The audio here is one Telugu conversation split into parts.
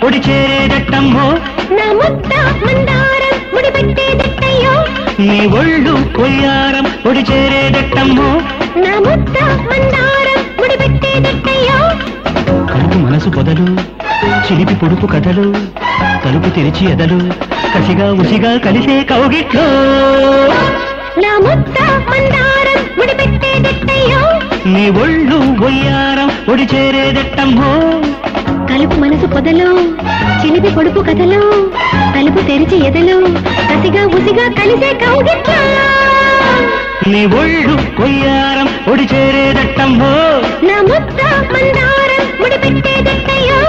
ఒడి చేరేదట్టమ్మో నా ముద్ద మందారం ముడిపెట్టేదట్టయ్యో నీ ఒళ్ళు కొయ్యారం ఒడి చేరేదట్టమ్మో నా ముద్ద మందారం ముడిపెట్టేదట్టయ్యో కలుపు మనసు పొదలు చిలిపి పొడుపు కథలు తలుపు తెరిచి ఎదలు కసిగా ఉసిగా కలిసే కౌగిట్లో నా ముద్ద మందారం ముడిపెట్టేదట్టయ్యో నీ ఒళ్ళు ఒయ్యారం ఒడి చేరేదట్టమ్మో కలుపు మనసు పొదలు చిలిపి పొడుపు కథలు తలుపు తెరిచి ఎదలు కసిగా ఉసిగా కలిసే కౌగిట్లో నీ ఒళ్ళు కొయ్యారం ఒడి చేరేదట్టమ్మో నా ముద్ద మందారం ముడిపెట్టేదట్టయ్యో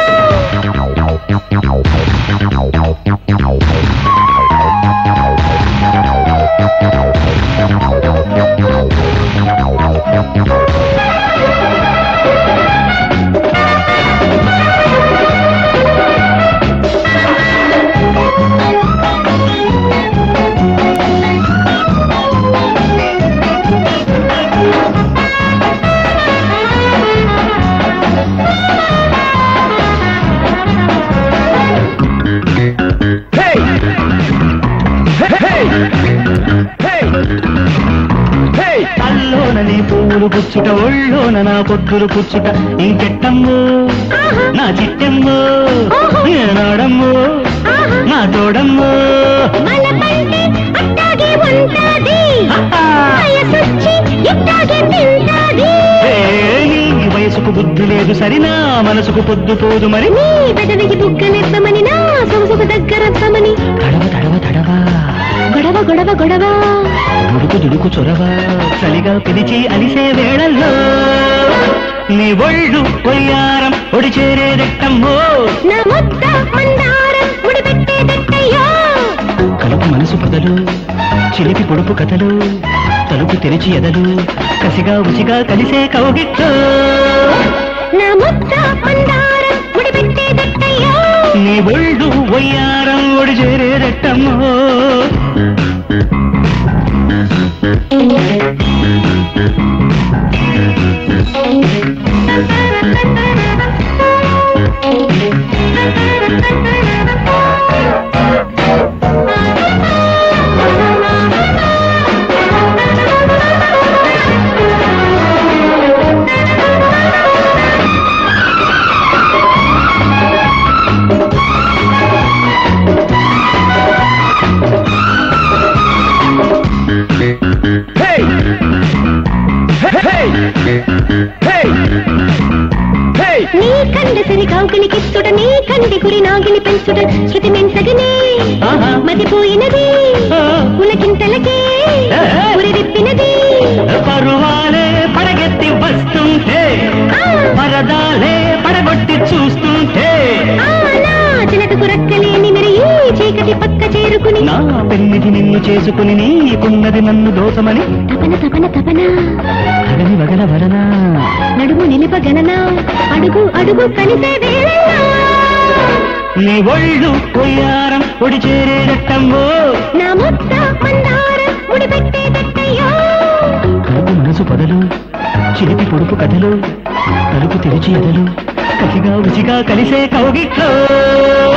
అల్లోన నీ పువ్వులు పుచ్చుట ఒళ్ళోన నా పొద్దులు పుచ్చుట ఇంకెట్టమ్మో నా చిట్టమ్మో నాడమ్మో నా తోడమ్మో మనకంటే అట్టాగే ఉంటాది వయసొచ్చి ఇట్టాగే తింటాది ఏ, నీ వయసుకు బుద్ధి లేదు సరినా మనసుకు పొద్దు పోదు మరి నీ పెదవికి బుగ్గనెత్తమని నా సొగసుకు దగ్గరత్తమని తడవ తడవ తడవ గొడవ గొడవ గొడవ దుడుకు దుడుకు చొరవ చలిగా పిలిచి అలిసే వేళల్లో నీ ఒళ్ళు కొయ్యారం ఒడి చేరేదట్టమ్మో నా ముద్ద మందారం ముడిపెట్టేదట్టయ్యో కలుపు మనసు పొదలు చిలిపి పొడుపు కథలు తలుపు తెరిచి ఎదలు కసిగా ఉసిగా కలిసే కౌగిట్లో నా ముద్ద మందారం ముడిపెట్టేదట్టయ్యో నీ ఒళ్ళు ఒయ్యారం ఒడి చేరేదట్టమ్మో నీ కండసరి కౌగిలికిచ్చుట నీ కంటి గురి నాగిని పెంచుట శృతి మెంచగనే ఆహా. మతిపోయినది ఆ. ఉలకింతలకే ఏ. ఉరి విప్పినది పరువాలే పడగెత్తి వస్తుంటే ఆ, పరదాలే పడగొట్టి చూస్తుంటే ఆ, నా చిలకకు రక్కలేని మరి ఈ చీకటి పక్క చేరుకుని నా పెన్నిది నిన్ను చేసుకుని నీకున్నది నన్ను దోసమని తపన తపన తపన అగని వగల వలన నడుము నిలిప గణన అడుగు అడుగు కలిసే వేళ నీ ఒళ్ళు కొయ్యారం ఒడి చేరేదట్టమ్మో నా ముద్ద మందారం ముడిపెట్టేదట్టయ్యో కలుపు మనసు పొదలు చిలిపి పొడుపు కథలు తలుపు తెరిచి ఎదలు కసిగా ఉసిగా కలిసే కౌగిట్లో